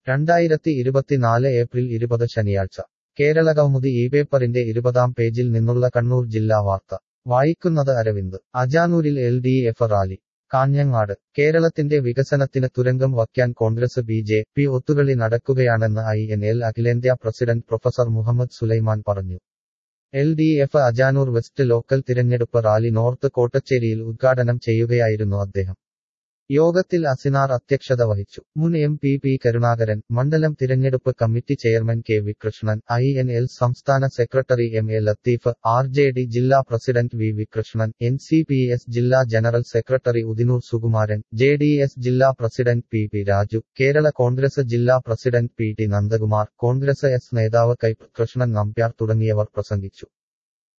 രണ്ടായിരത്തി ഇരുപത്തിനാല് ഏപ്രിൽ ഇരുപത് ശനിയാഴ്ച കേരളകൗമുദി ഈ പേപ്പറിന്റെ ഇരുപതാം പേജിൽ നിന്നുള്ള കണ്ണൂർ ജില്ലാ വാർത്ത വായിക്കുന്നത് അരവിന്ദ് അജാനൂരിൽ L D F rally Kanhangad കേരളത്തിന്റെ വികസനത്തിന് തുരങ്കം വയ്ക്കാൻ കോൺഗ്രസ് ബി ജെ പി ഒത്തുകളി നടക്കുകയാണെന്ന് ഐ എൻ എൽ അഖിലേന്ത്യാ പ്രസിഡന്റ് പ്രൊഫസർ മുഹമ്മദ് സുലൈമാൻ പറഞ്ഞു L D F Ajanur west local തിരഞ്ഞെടുപ്പ് റാലി നോർത്ത് കോട്ടച്ചേരിയിൽ ഉദ്ഘാടനം ചെയ്യുകയായിരുന്നു അദ്ദേഹം യോഗത്തിൽ അസിനാർ അധ്യക്ഷത വഹിച്ചു മുൻ എം പി പി കരുണാകരൻ മണ്ഡലം തിരഞ്ഞെടുപ്പ് committee chairman K V Krishnan I N L സംസ്ഥാന secretary M A Latheef R J D ജില്ലാ president V V Krishnan N C P S ജില്ലാ general secretary Udinoor Sukumaran J D S ജില്ലാ president P P Raju Kerala Congress ജില്ലാ president P T Nandakumar Congress S നേതാവ് കൈപ്പ് കൃഷ്ണൻ നമ്പ്യാർ തുടങ്ങിയവർ പ്രസംഗിച്ചു